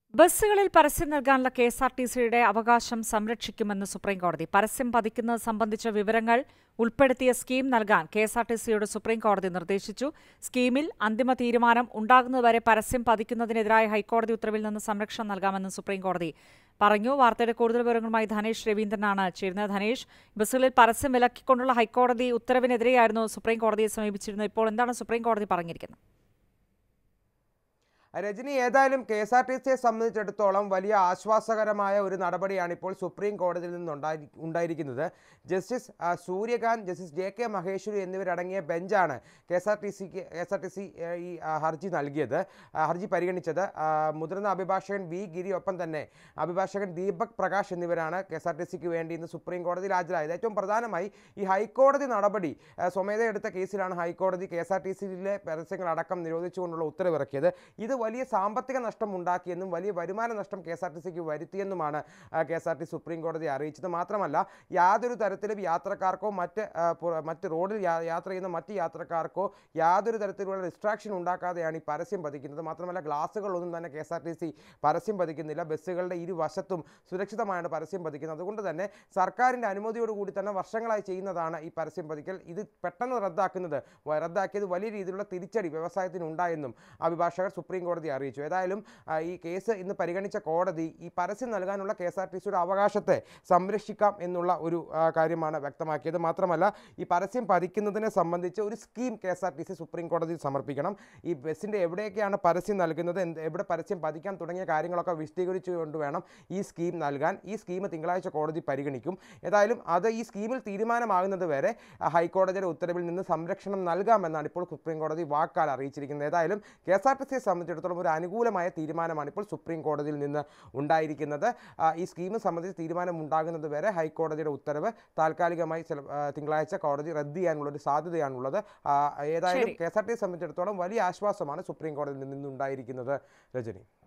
ബസ്സുകളിൽ പരസ്യം നൽകാനുള്ള കെ എസ് ആർ ടി സിയുടെ അവകാശം സംരക്ഷിക്കുമെന്ന് സുപ്രീംകോടതി പരസ്യം പതിക്കുന്നത് സംബന്ധിച്ച വിവരങ്ങൾ ഉൾപ്പെടുത്തിയ സ്കീം നൽകാൻ കെ എസ് ആർ ടി സിയോട് സുപ്രീംകോടതി നിർദ്ദേശിച്ചു സ്കീമിൽ അന്തിമ തീരുമാനം ഉണ്ടാകുന്നതുവരെ പരസ്യം പതിക്കുന്നതിനെതിരായ ഹൈക്കോടതി ഉത്തരവിൽ നിന്ന് സംരക്ഷണം നൽകാമെന്ന് സുപ്രീംകോടതി പറഞ്ഞു വാർത്തയുടെ കൂടുതൽ വിവരങ്ങളുമായി ധനേഷ് രവീന്ദ്രനാണ് ചേരുന്നത് ധനേഷ് ബസ്സുകളിൽ പരസ്യം വിലക്കിക്കൊണ്ടുള്ള ഹൈക്കോടതി ഉത്തരവിനെതിരെയായിരുന്നു സുപ്രീംകോടതിയെ സമീപിച്ചിരുന്നത് ഇപ്പോൾ എന്താണ് സുപ്രീംകോടതി പറഞ്ഞിരിക്കുന്നത് രജനി ഏതായാലും കെ എസ് ആർ ടി സിയെ സംബന്ധിച്ചിടത്തോളം വലിയ ആശ്വാസകരമായ ഒരു നടപടിയാണ് ഇപ്പോൾ സുപ്രീം കോടതിയിൽ നിന്നുണ്ടായി ഉണ്ടായിരിക്കുന്നത് ജസ്റ്റിസ് ആ, Suryakant justice J K Maheshwari എന്നിവരടങ്ങിയ ബെഞ്ചാണ് കെ എസ് ആർ ടി സിക്ക് K S R T C ഈ ആ, ഹർജി നൽകിയത് ആ, ഹർജി പരിഗണിച്ചത് ആ, മുതിർന്ന അഭിഭാഷകൻ വി ഗിരി ഒപ്പം തന്നെ അഭിഭാഷകൻ ദീപക് പ്രകാശ് എന്നിവരാണ് കെ എസ് ആർ ടി സിക്ക് വേണ്ടി ഇന്ന് സുപ്രീം കോടതിയിൽ ഹാജരായത് ഏറ്റവും പ്രധാനമായി ഈ ഹൈക്കോടതി നടപടി ആ, സ്വമേധ എടുത്ത കേസിലാണ് ഹൈക്കോടതി കെ എസ് ആർ ടി സിയിലെ പരസ്യങ്ങളടക്കം നിരോധിച്ചുകൊണ്ടുള്ള ഉത്തരവിറക്കിയത് ഇത് വലിയ സാമ്പത്തിക നഷ്ടം ഉണ്ടാക്കിയെന്നും വലിയ വരുമാന നഷ്ടം കെ എസ് ആർ ടി സിക്ക് വരുത്തിയെന്നുമാണ് K S R T supreme കോടതി അറിയിച്ചത് മാത്രമല്ല യാതൊരു തരത്തിലും യാത്രക്കാർക്കോ മറ്റ് ആ, പുറ- മറ്റ് റോഡിൽ യാ- യാത്ര ചെയ്യുന്ന മറ്റ് യാത്രക്കാർക്കോ യാതൊരു തരത്തിലുള്ള ഡിസ്ട്രാക്ഷൻ ഉണ്ടാക്കാതെയാണ് ഈ പരസ്യം പതിക്കുന്നത് മാത്രമല്ല ഗ്ലാസുകളൊന്നും തന്നെ K S R T C പരസ്യം പതിക്കുന്നില്ല ബസ്സുകളുടെ ഇരുവശത്തും സുരക്ഷിതമായാണ് പരസ്യം പതിക്കുന്നത് അതുകൊണ്ട് തന്നെ സർക്കാരിൻ്റെ അനുമതിയോടുകൂടി തന്നെ വർഷങ്ങളായി ചെയ്യുന്നതാണ് ഈ പരസ്യം പതിക്കൽ ഇത് പെട്ടെന്ന് റദ്ദാക്കുന്നത് വ- റദ്ദാക്കിയത് വലിയ രീതിയിലുള്ള തിരിച്ചടി വ്യവസായത്തിന് ഉണ്ടായെന്നും അഭിഭാഷകർ സുപ്രീം കോടതി അറിയിച്ചു ഏതായാലും ആ, ഈ കേസ് ഇന്ന് പരിഗണിച്ച കോടതി ഈ പരസ്യം നൽകാനുള്ള കെ എസ് ആർ ടി സിയുടെ അവകാശത്തെ സംരക്ഷിക്കാം എന്നുള്ള ഒരു ആ, കാര്യമാണ് വ്യക്തമാക്കിയത് മാത്രമല്ല ഈ പരസ്യം പതിക്കുന്നതിനെ സംബന്ധിച്ച് ഒരു scheme K S R T C supreme കോടതിയിൽ സമർപ്പിക്കണം ഈ ബസ്സിൻ്റെ എവിടെയൊക്കെയാണ് പരസ്യം നൽകുന്നത് എന്ത് എവിടെ പരസ്യം പതിക്കാൻ തുടങ്ങിയ കാര്യങ്ങളൊക്കെ വിശദീകരിച്ചുകൊണ്ട് വേണം ഈ സ്കീം നൽകാൻ ഈ സ്കീം തിങ്കളാഴ്ച കോടതി പരിഗണിക്കും ഏതായാലും അത് ഈ സ്കീമിൽ തീരുമാനമാകുന്നത് വരെ ആ, ഹൈക്കോടതിയുടെ ഉത്തരവിൽ നിന്ന് സംരക്ഷണം നൽകാമെന്നാണ് ഇപ്പോൾ സുപ്രീം കോടതി വാക്കാൽ അറിയിച്ചിരിക്കുന്നത് ഏതായാലും കെ എസ് ആർ ടി സിയെ സംബന്ധിച്ചിടത്തോളം ഒരു അനുകൂലമായ തീരുമാനമാണ് ഇപ്പോൾ സുപ്രീം കോടതിയിൽ നിന്ന് ഉണ്ടായിരിക്കുന്നത് ആ, ഈ സ്കീം സംബന്ധിച്ച് തീരുമാനം ഉണ്ടാകുന്നത് വരെ ഹൈക്കോടതിയുടെ ഉത്തരവ് താൽക്കാലികമായി ചില ആ, തിങ്കളാഴ്ച കോടതി റദ്ദ് ചെയ്യാനുള്ള ഒരു സാധ്യതയാണുള്ളത് ആ, ഏതായാലും ശരി. കെ എസ് ആർ ടി സംബന്ധിച്ചിടത്തോളം വലിയ ആശ്വാസമാണ് സുപ്രീം കോടതിയിൽ നിന്ന് ഉണ്ടായിരിക്കുന്നത് രജനി